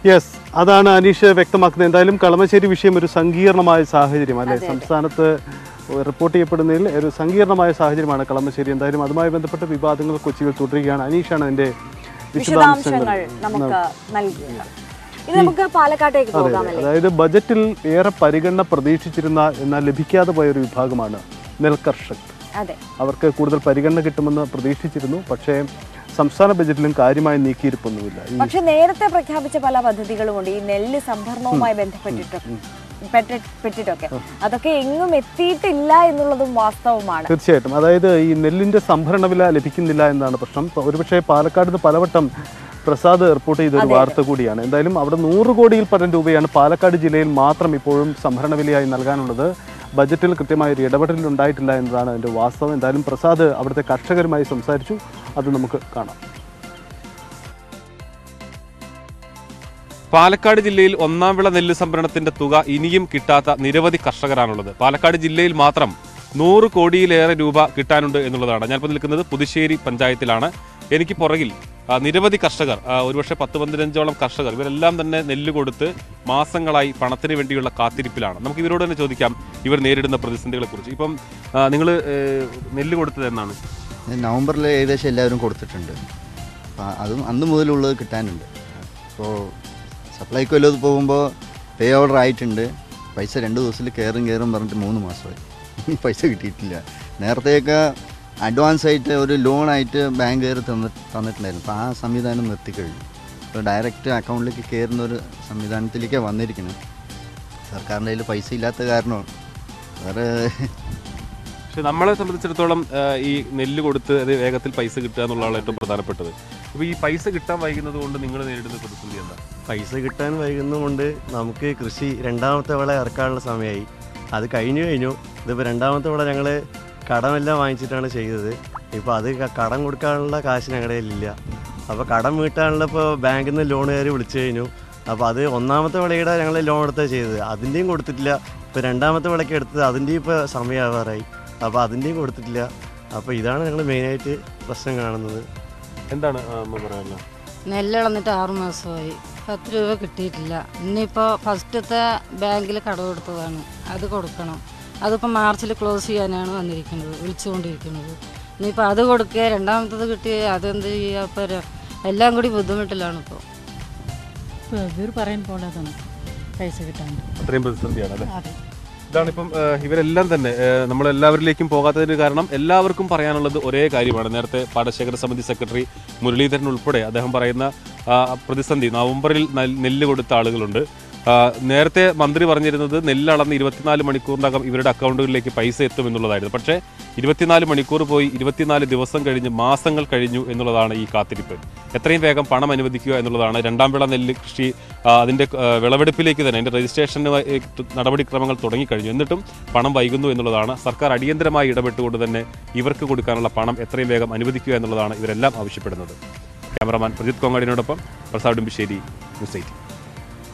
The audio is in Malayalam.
യെസ് അതാണ് അനീഷ് വ്യക്തമാക്കുന്നത് എന്തായാലും കളമശ്ശേരി വിഷയം ഒരു സങ്കീർണമായ സാഹചര്യം അല്ലെ സംസ്ഥാനത്ത് റിപ്പോർട്ട് ചെയ്യപ്പെടുന്നതിൽ ഒരു സങ്കീർണമായ സാഹചര്യമാണ് കളമശ്ശേരി എന്തായാലും അതുമായി ബന്ധപ്പെട്ട വിവാദങ്ങൾ കൊച്ചിയിൽ തുടരുകയാണ് അനീഷാണ് അതിന്റെ വിശദാംശങ്ങൾ വിശദാംശങ്ങൾ നമുക്ക് നൽകുക ഇത് നമുക്ക് പാലക്കാട്ടേക്ക് പോകാമല്ലേ അതായത് ബജറ്റിൽ ഏറെ പരിഗണന പ്രതീക്ഷിച്ചിരുന്ന എന്നാൽ ലഭിക്കാതെ പോയ ഒരു വിഭാഗമാണ് നെൽകർഷകർ അതെ അവർക്ക് കൂടുതൽ പരിഗണന കിട്ടുമെന്ന് പ്രതീക്ഷിച്ചിരുന്നു പക്ഷേ സംസ്ഥാന ബജറ്റിലും കാര്യമായി നീക്കിയിരിപ്പൊന്നുമില്ല ഈ പക്ഷെ നേരത്തെ പ്രഖ്യാപിച്ച പല പദ്ധതികളുമുണ്ട് ഈ നെല്ല് സംഭരണവുമായി ബന്ധപ്പെട്ടിട്ടൊക്കെ പെട്ടി- പെട്ടിട്ടൊക്കെ അതൊക്കെ എങ്ങും എത്തിയിട്ടില്ല എന്നുള്ളതും വാസ്തവമാണ് തീർച്ചയായിട്ടും അതായത് ഈ നെല്ലിന്റെ സംഭരണ വില ലഭിക്കുന്നില്ല എന്നതാണ് പ്രശ്നം പ- ഒരുപക്ഷെ പാലക്കാട് നിന്ന് പലവട്ടം പ്രസാദ് റിപ്പോർട്ട് ചെയ്ത ഒരു വാർത്ത കൂടിയാണ് എന്തായാലും അവിടെ നൂറ് കോടിയിൽ പരം രൂപയാണ് പാലക്കാട് ജില്ലയിൽ മാത്രം ഇപ്പോഴും സംഭരണ വിലയായി നൽകാനുള്ളത് ബജറ്റിൽ കൃത്യമായ ഒരു ഇടപെടൽ ഉണ്ടായിട്ടില്ല എന്നതാണ് അതിന്റെ വാസ്തവം എന്തായാലും പ്രസാദ് അവിടുത്തെ കർഷകരുമായി സംസാരിച്ചു അത് നമുക്ക് കാണാം പാലക്കാട് ജില്ലയിൽ ഒന്നാം വിള നെല്ല് സംഭരണത്തിന്റെ തുക ഇനിയും കിട്ടാത്ത നിരവധി കർഷകരാണുള്ളത് പാലക്കാട് ജില്ലയിൽ മാത്രം നൂറ് കോടിയിലേറെ രൂപ കിട്ടാനുണ്ട് എന്നുള്ളതാണ് ഞാനിപ്പോൾ നിൽക്കുന്നത് പുതുശ്ശേരി പഞ്ചായത്തിലാണ് എനിക്ക് പുറകിൽ ആ, നിരവധി കർഷകർ ആ, ഒരുപക്ഷെ പത്ത് പതിനഞ്ചോളം കർഷകർ ഇവരെല്ലാം തന്നെ നെല്ല് കൊടുത്ത് മാസങ്ങളായി പണത്തിന് വേണ്ടിയുള്ള കാത്തിരിപ്പിലാണ് നമുക്ക് ഇവരോട് തന്നെ ചോദിക്കാം ഇവർ നേരിടുന്ന പ്രതിസന്ധികളെ കുറിച്ച് ഇപ്പം നിങ്ങൾ നെല്ല് കൊടുത്തത് എന്നാണ് നവംബറിൽ ഏകദേശം എല്ലാവരും കൊടുത്തിട്ടുണ്ട് അപ്പം അതും അന്ന് മുതലുള്ളത് കിട്ടാനുണ്ട് അപ്പോൾ സപ്ലൈക്കോ എല്ലാം പോകുമ്പോൾ പേ ഓർഡർ ആയിട്ടുണ്ട് പൈസ രണ്ട് ദിവസത്തിൽ കയറും കയറും പറഞ്ഞിട്ട് മൂന്ന് മാസമായി പൈസ കിട്ടിയിട്ടില്ല നേരത്തെയൊക്കെ അഡ്വാൻസ് ആയിട്ട് ഒരു ലോണായിട്ട് ബാങ്കുകാർ തന്നി തന്നിട്ടുണ്ടായിരുന്നു അപ്പോൾ ആ സംവിധാനം നിർത്തിക്കഴിഞ്ഞു ഇപ്പോൾ ഡയറക്റ്റ് അക്കൗണ്ടിലേക്ക് കയറുന്ന ഒരു സംവിധാനത്തിലേക്കാണ് വന്നിരിക്കുന്നത് സർക്കാരിൻ്റെ കയ്യിൽ പൈസ ഇല്ലാത്ത കാരണമാണ് വേറെ പക്ഷെ നമ്മളെ സംബന്ധിച്ചിടത്തോളം ആ, ഈ നെല്ല് കൊടുത്ത് അത് വേഗത്തിൽ പൈസ കിട്ടുക എന്നുള്ളതാണ് ഏറ്റവും പ്രധാനപ്പെട്ടത് അപ്പോൾ ഈ പൈസ കിട്ടാൻ വൈകുന്നത് കൊണ്ട് നിങ്ങൾ നേരിടുന്ന പ്രതിസന്ധി എന്താ പൈസ കിട്ടാൻ വൈകുന്നതുകൊണ്ട് നമുക്ക് കൃഷി രണ്ടാമത്തെ വിള ഇറക്കാനുള്ള സമയമായി അത് കഴിഞ്ഞു കഴിഞ്ഞു ഇതിപ്പോൾ രണ്ടാമത്തെ വിള ഞങ്ങൾ കടമെല്ലാം വാങ്ങിച്ചിട്ടാണ് ചെയ്തത് ഇപ്പോൾ അത് ക- കടം കൊടുക്കാനുള്ള കാശ് ഞങ്ങളുടെ കയ്യിലില്ല അപ്പോൾ കടം വീട്ടാനുള്ള ഇപ്പോൾ ബാങ്കിൽ നിന്ന് ലോൺ കയറി വിളിച്ചു കഴിഞ്ഞു അപ്പോൾ അത് ഒന്നാമത്തെ വിളയുടെ ഞങ്ങൾ ലോൺ എടുത്താൽ ചെയ്തത് അതിൻ്റെയും കൊടുത്തിട്ടില്ല ഇപ്പോൾ രണ്ടാമത്തെ വിളയ്ക്ക് എടുത്തത് അതിൻ്റെയും ഇപ്പോൾ സമയമാവാറായി അപ്പോൾ അതിൻ്റെയും കൊടുത്തിട്ടില്ല അപ്പോൾ ഇതാണ് ഞങ്ങൾ മെയിനായിട്ട് പ്രശ്നം കാണുന്നത് എന്താണ് ആ, അമ്മ പറയാനുള്ളത് നെല്ലിളന്നിട്ട് ആറു മാസമായി പത്ത് രൂപ കിട്ടിയിട്ടില്ല ഇനിയിപ്പോൾ ഫസ്റ്റത്തെ ബാങ്കിൽ കടം കൊടുത്തതാണ് അത് കൊടുക്കണം അതിപ്പോൾ മാർച്ചിൽ ക്ലോസ് ചെയ്യാനാണ് വന്നിരിക്കുന്നത് വിളിച്ചുകൊണ്ടിരിക്കുന്നത് ഇനിയിപ്പോൾ അത് കൊടുക്കുക രണ്ടാമത്തത് കിട്ടി അതെന്ത് ചെയ്യുക ഇപ്പോൾ എല്ലാം കൂടി ബുദ്ധിമുട്ടിലാണ് ഇപ്പോൾ ഇവർ പറയാൻ പോണതാണ് പൈസ കിട്ടാൻ അത്രയും പ്രതിസന്ധിയാണ് അല്ലേ അതെ ഇതാണിപ്പം ആ, ഇവരെല്ലാം തന്നെ ആ, നമ്മളെല്ലാവരിലേക്കും പോകാത്തതിന് കാരണം എല്ലാവർക്കും പറയാനുള്ളത് ഒരേ കാര്യമാണ് നേരത്തെ പാടശേഖര സമിതി സെക്രട്ടറി മുരളീധരൻ ഉൾപ്പെടെ അദ്ദേഹം പറയുന്ന ആ, പ്രതിസന്ധി നവംബറിൽ നെൽ- നെല്ല് കൊടുത്ത ആളുകളുണ്ട് ആ, നേരത്തെ മന്ത്രി പറഞ്ഞിരുന്നത് നെല്ലളന്ന് ഇരുപത്തിനാല് മണിക്കൂറിനകം ഇവരുടെ അക്കൗണ്ടുകളിലേക്ക് പൈസ എത്തും എന്നുള്ളതായിരുന്നു പക്ഷേ ഇരുപത്തിനാല് മണിക്കൂർ പോയി ഇരുപത്തിനാല് ദിവസം കഴിഞ്ഞ് മാസങ്ങൾ കഴിഞ്ഞു എന്നുള്ളതാണ് ഈ കാത്തിരിപ്പ് എത്രയും വേഗം പണം അനുവദിക്കുക എന്നുള്ളതാണ് രണ്ടാം വിള നെല്ല് കൃഷി ആ, അതിന്റെ ആ, വിളവെടുപ്പിലേക്ക് തന്നെ അതിന്റെ രജിസ്ട്രേഷന് നടപടിക്രമങ്ങൾ തുടങ്ങിക്കഴിഞ്ഞു എന്നിട്ടും പണം വൈകുന്നു എന്നുള്ളതാണ് സർക്കാർ അടിയന്തരമായി ഇടപെട്ടുകൊണ്ട് തന്നെ ഇവർക്ക് കൊടുക്കാനുള്ള പണം എത്രയും വേഗം അനുവദിക്കുക എന്നുള്ളതാണ് ഇവരെല്ലാം ആവശ്യപ്പെടുന്നത് ക്യാമറമാൻ പ്രജിത് കോങ്ങാടിനോടൊപ്പം പ്രസാദ് ഉമ്പിശ്ശേരി ന്യൂസ് എയ്റ്റീൻ